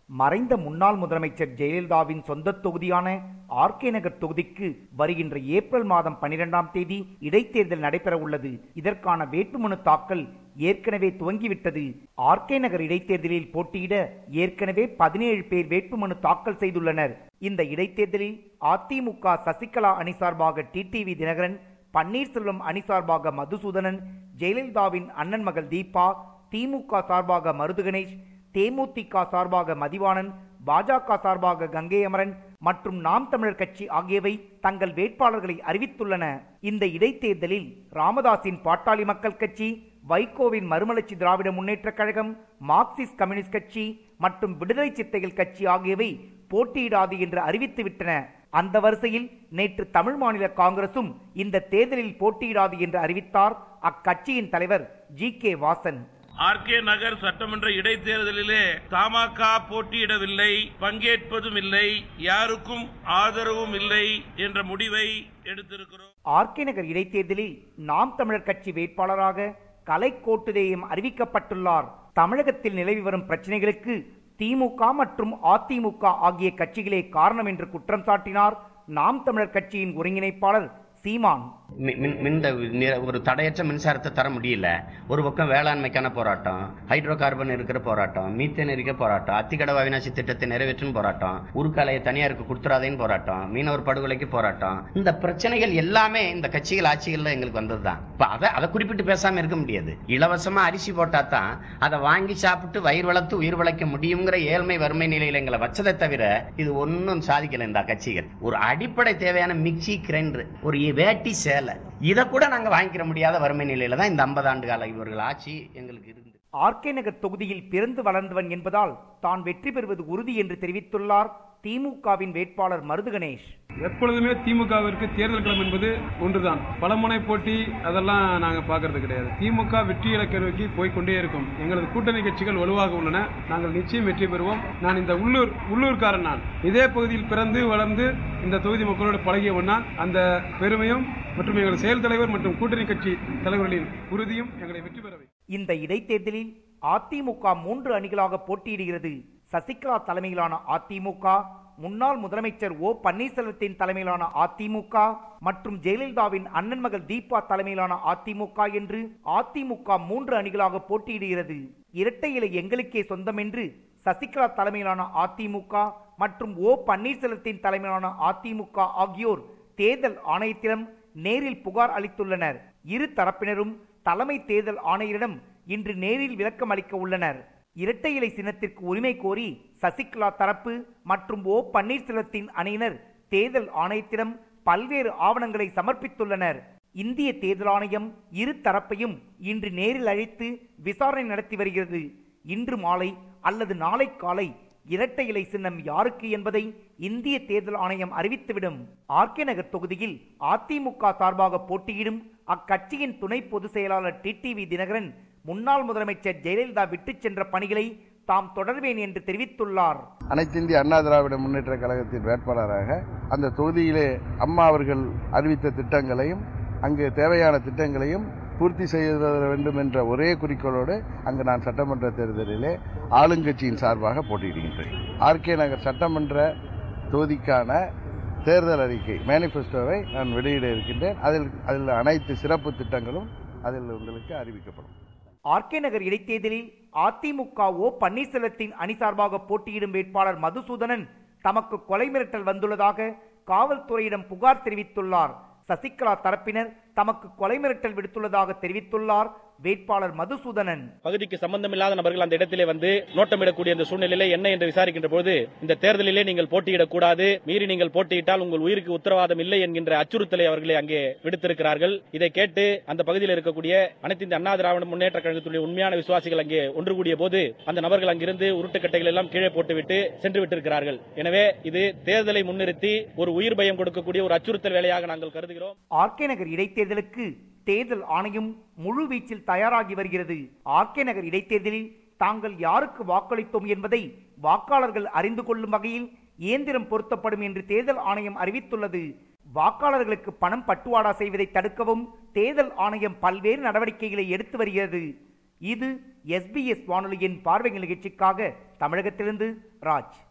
மறைந்த முன்னாள் முதலமைச்சர் ஜெயலலிதாவின் சொந்த தொகுதியான ஆர்கே நகர் தொகுதிக்கு வருகின்ற ஏப்ரல் மாதம் பனிரெண்டாம் தேதி இடைத்தேர்தல் நடைபெற உள்ளது இதற்கான வேட்புமனு தாக்கல் ஏற்கனவே துவங்கிவிட்டது ஆர்கே நகர் இடைத்தேர்தலில் போட்டியிட ஏற்கனவே பதினேழு பேர் வேட்புமனு தாக்கல் செய்துள்ளனர் இந்த இடைத்தேர்தலில் அதிமுக சசிகலா அணி சார்பாக டிடிவி தினகரன் பன்னீர்செல்வம் அணி சார்பாக மதுசூதனன் ஜெயலலிதாவின் அண்ணன் மகள் தீபா திமுக சார்பாக மருது கணேஷ் தேமுதிக சார்பாக மதிவாணன் பாஜக சார்பாக கங்கை அமரன் மற்றும் நாம் தமிழர் கட்சி ஆகியவை தங்கள் வேட்பாளர்களை அறிவித்துள்ளன இந்த இடைத்தேர்தலில் ராமதாசின் பாட்டாளி மக்கள் கட்சி வைகோவின் மறுமலர்ச்சி திராவிட முன்னேற்றக் கழகம் மார்க்சிஸ்ட் கம்யூனிஸ்ட் கட்சி மற்றும் விடுதலை சிறுத்தைகள் கட்சி ஆகியவை போட்டியிடாது என்று அறிவித்துவிட்டன அந்த வரிசையில் நேற்று தமிழ் மாநில காங்கிரசும் இந்த தேர்தலில் போட்டியிடாது என்று அறிவித்தார் அக்கட்சியின் தலைவர் G K Vasan R K Nagar சட்டமன்ற இடைத்தேர்தலிலே தமாக போட்டியிடவில்லை பங்கேற்பதும் இல்லை யாருக்கும் ஆதரவும் இல்லை என்ற முடிவை எடுத்திருக்கிறோம் ஆர்கே நகர் இடைத்தேர்தலில் நாம் தமிழர் கட்சி வேட்பாளராக கலைக்கோட்டுதேயம் அறிவிக்கப்பட்டுள்ளார் தமிழகத்தில் நிலவி வரும் பிரச்சனைகளுக்கு திமுக மற்றும் அதிமுக ஆகிய கட்சிகளே காரணம் என்று குற்றம் சாட்டினார் நாம் தமிழர் கட்சியின் ஒருங்கிணைப்பாளர் சீமான் மி- மின் மின்த நிற- ஒரு தடையற்ற மின்சாரத்தை தர முடியல ஒரு பக்கம் வேளாண்மைக்கான போராட்டம் ஹைட்ரோ கார்பன் இருக்கிற போராட்டம் மீத்தேன் இருக்க போராட்டம் அத்திக்கடவு அவினாசி திட்டத்தை நிறைவேற்றும் போராட்டம் உருக்காலையை தனியாருக்கு கொடுத்துறாதேன்னு போராட்டம் மீனவர் படுகொலைக்கு போராட்டம் இந்த பிரச்சனைகள் எல்லாமே இந்த கட்சிகள் ஆட்சிகள்ல எங்களுக்கு வந்ததுதான் இப்ப அதை அதை குறிப்பிட்டு பேசாம இருக்க முடியாது இலவசமா அரிசி போட்டா தான் அதை வாங்கி சாப்பிட்டு வயிறு வளர்த்து உயிர் வளைக்க முடியுங்கிற ஏழ்மை வறுமை நிலையில எங்களை வச்சதை தவிர இது ஒன்றும் சாதிக்கல இந்த கட்சிகள் ஒரு அடிப்படை தேவையான மிக்சி கிரைண்டர் ஒரு வேட்டி சேலை இதை கூட நாங்க வாங்கிக்கிற முடியாத வறுமை நிலையில தான் இந்த 50 ஆண்டு கால இவர்கள் ஆட்சி எங்களுக்கு இருந்து ஆர்கே நகர் தொகுதியில் பிறந்து வளர்ந்தவன் என்பதால் தான் வெற்றி பெறுவது உறுதி என்று தெரிவித்துள்ளார் திமுகவின் வேட்பாளர் மருது கணேஷ் எப்பொழுதுமே திமுகவிற்கு தேர்தல் களம் என்பது ஒன்றுதான் பலமுனை போட்டி அதெல்லாம் நாங்க பார்க்கறது கிடையாது திமுக வெற்றி இலக்கை நோக்கி போய்க்கொண்டே இருக்கும் எங்களது கூட்டணி கட்சிகள் வலுவாக உள்ளன நாங்கள் நிச்சயம் வெற்றி பெறுவோம் நான் இந்த உள்ளூர் உள்ளூர்காரன் நான் இதே பகுதியில் பிறந்து வளர்ந்து இந்த தொகுதி மக்களோடு பழகியவன் நான் அந்த பெருமையும் மற்றும் எங்களது செயல் தலைவர் மற்றும் கூட்டணி கட்சி தலைவர்களின் உறுதியும் எங்களை வெற்றி பெற வைக்கும். இந்த இடைத்தேர்தலில் அதிமுக மூன்று அணிகளாக போட்டியிடுகிறது சசிகலா தலைமையிலான அதிமுக முன்னாள் முதலமைச்சர் ஓ பன்னீர்செல்வத்தின் தலைமையிலான அதிமுக மற்றும் ஜெயலலிதாவின் அண்ணன் மகள் தீபா தலைமையிலான அதிமுக என்று அதிமுக மூன்று அணிகளாக போட்டியிடுகிறது இரட்டை இலை எங்களுக்கே சொந்தம் என்று சசிகலா தலைமையிலான அதிமுக மற்றும் ஓ பன்னீர்செல்வத்தின் தலைமையிலான அதிமுக ஆகியோர் தேர்தல் ஆணையத்திடம் நேரில் புகார் அளித்துள்ளனர் இரு தரப்பினரும் தலைமை தேர்தல் ஆணையரிடம் இன்று நேரில் விளக்கம் அளிக்க உள்ளனர் இரட்டை இலை சின்னத்திற்கு உரிமை கோரி சசிகலா தரப்பு மற்றும் ஓ பன்னீர்செல்வத்தின் அணியினர் தேர்தல் ஆணையத்திடம் பல்வேறு ஆவணங்களை சமர்ப்பித்துள்ளனர் இந்திய தேர்தல் ஆணையம் இரு தரப்பையும் இன்று நேரில் அழைத்து விசாரணை நடத்தி வருகிறது இன்று மாலை அல்லது நாளை காலை இரட்டை இலை சின்னம் யாருக்கு என்பதை இந்திய தேர்தல் ஆணையம் அறிவித்துவிடும் ஆர்கே நகர் தொகுதியில் அதிமுக சார்பாக போட்டியிடும் அக்கட்சியின் துணை பொதுச் செயலாளர் டிடிவி தினகரன் முன்னாள் முதலமைச்சர் ஜெயலலிதா விட்டுச் சென்ற பணிகளை தாம் தொடர்வேன் என்று தெரிவித்துள்ளார் அனைத்து இந்திய அண்ணா திராவிட முன்னேற்ற கழகத்தின் வேட்பாளராக அந்த தொகுதியிலே அம்மா அவர்கள் அறிவித்த திட்டங்களையும் அங்கு தேவையான திட்டங்களையும் பூர்த்தி செய்ய வேண்டும் என்ற ஒரே குறிக்கோளோடு அங்கு நான் சட்டமன்ற தேர்தலிலே ஆளுங்கட்சியின் சார்பாக போட்டியிடுகின்றேன் ஆர்கே நகர் சட்டமன்ற தொகுதிக்கான தேர்தல் அறிக்கை மேனிஃபெஸ்டோவை நான் வெளியிட இருக்கின்றேன் அதில் அதில் அனைத்து சிறப்பு திட்டங்களும் அதில் உங்களுக்கு அறிவிக்கப்படும் ஆர்கே நகர் இடைத்தேர்தலில் அதிமுக ஓ பன்னீர்செல்வத்தின் அணி சார்பாக போட்டியிடும் வேட்பாளர் மதுசூதனன் தமக்கு கொலை மிரட்டல் வந்துள்ளதாக காவல்துறையிடம் புகார் தெரிவித்துள்ளார் சசிகலா தரப்பினர் தமக்கு கொலை மிரட்டல் விடுத்துள்ளதாக தெரிவித்துள்ளார் வேட்பாளர் மதுசூதனன் பகுதிக்கு சம்பந்தமில்லாத நபர்கள் அந்த இடத்திலே வந்து நோட்டமிடக்கூடிய அந்த சூழ்நிலையில என்ன என்று விசாரிக்கின்ற போது இந்த தேர்தலிலே நீங்கள் போட்டியிடக்கூடாது மீறி நீங்கள் போட்டியிட்டால் உங்கள் உயிருக்கு உத்தரவாதம் இல்லை என்கின்ற அச்சுறுத்தலை அவர்களே அங்கே விடுத்திருக்கிறார்கள் இதை கேட்டு அந்த பகுதியில் இருக்கக்கூடிய அனைத்து இந்த அண்ணா திராவிட முன்னேற்ற கழகத்துடைய உண்மையான விசுவாசிகள் அங்கே ஒன்று கூடிய போது அந்த நபர்கள் அங்கிருந்து உருட்டுக்கட்டைகள் எல்லாம் கீழே போட்டுவிட்டு சென்று விட்டிருக்கிறார்கள் எனவே இது தேர்தலை முன்னிறுத்தி ஒரு உயிர் பயம் கொடுக்கக்கூடிய ஒரு அச்சுறுத்தல் வேலையாக நாங்கள் கருதுகிறோம் ஆர்கே நகர் இடைத்தேர்தலுக்கு தேர்தல் ஆணையம் முழு வீச்சில் தயாராகி வருகிறது ஆர்கே நகர் இடைத்தேர்தலில் தாங்கள் யாருக்கு வாக்களித்தோம் என்பதை வாக்காளர்கள் அறிந்து கொள்ளும் வகையில் இயந்திரம் பொருத்தப்படும் என்று தேர்தல் ஆணையம் அறிவித்துள்ளது வாக்காளர்களுக்கு பணம் பட்டுவாடா செய்வதை தடுக்கவும் தேர்தல் ஆணையம் பல்வேறு நடவடிக்கைகளை எடுத்து வருகிறது இது எஸ்பிஎஸ் வானொலியின் பார்வை நிகழ்ச்சிக்காக தமிழகத்திலிருந்து ராஜ்